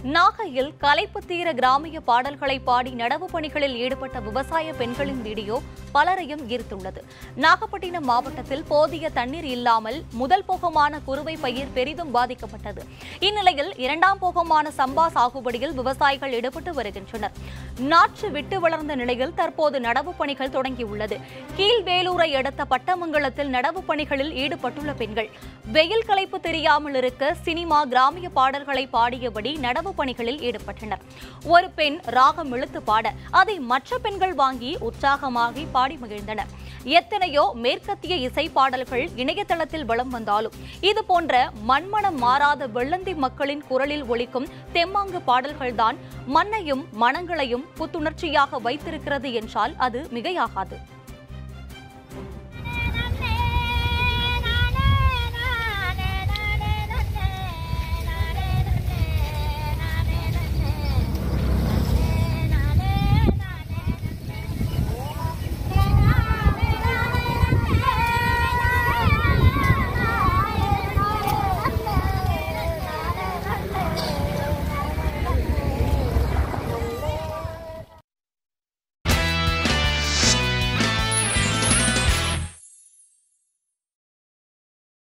நாகையில் கலைப்பு தீர கிராமிய பாடல்களை பாடி நடவு பணிகளில் ஈடுபட்ட விவசாய பெண்களின் வீடியோ பலரையும் ஈர்த்துள்ளது நாகப்பட்டினம் மாவட்டத்தில் போதிய தண்ணீர் இல்லாமல் முதல் போகமான குறுவை பயிர் பெரிதும் பாதிக்கப்பட்டது இந்நிலையில் இரண்டாம் போகமான சம்பா சாகுபடியில் விவசாயிகள் ஈடுபட்டு வருகின்றனர் நாற்று விட்டு வளர்ந்த நிலையில் தற்போது நடவு பணிகள் தொடங்கியுள்ளது கீழ்வேலூரை அடுத்த பட்டமங்கலத்தில் நடவு பணிகளில் ஈடுபட்டுள்ள பெண்கள் வெயில் களைப்பு தெரியாமல் இருக்க சினிமா கிராமிய பாடல்களை பாடியபடி நடவு பணிகளில் ஈடுபட்டனர் ஒரு பெண் ராகம் இழுத்து பாட அதை மற்ற பெண்கள் வாங்கி உற்சாகமாகி பாடி மகிழ்ந்தனர் எத்தனையோ மேற்கத்திய இசை பாடல்கள் இணையதளத்தில் வலம் வந்தாலும் இது போன்ற மண்மனம் மாறாத வெள்ளந்தி மக்களின் குரலில் ஒலிக்கும் தெம்மாங்கு பாடல்கள்தான் மண்ணையும் மனங்களையும் புத்துணர்ச்சியாக வைத்திருக்கிறது என்றால் அது மிகையாகாது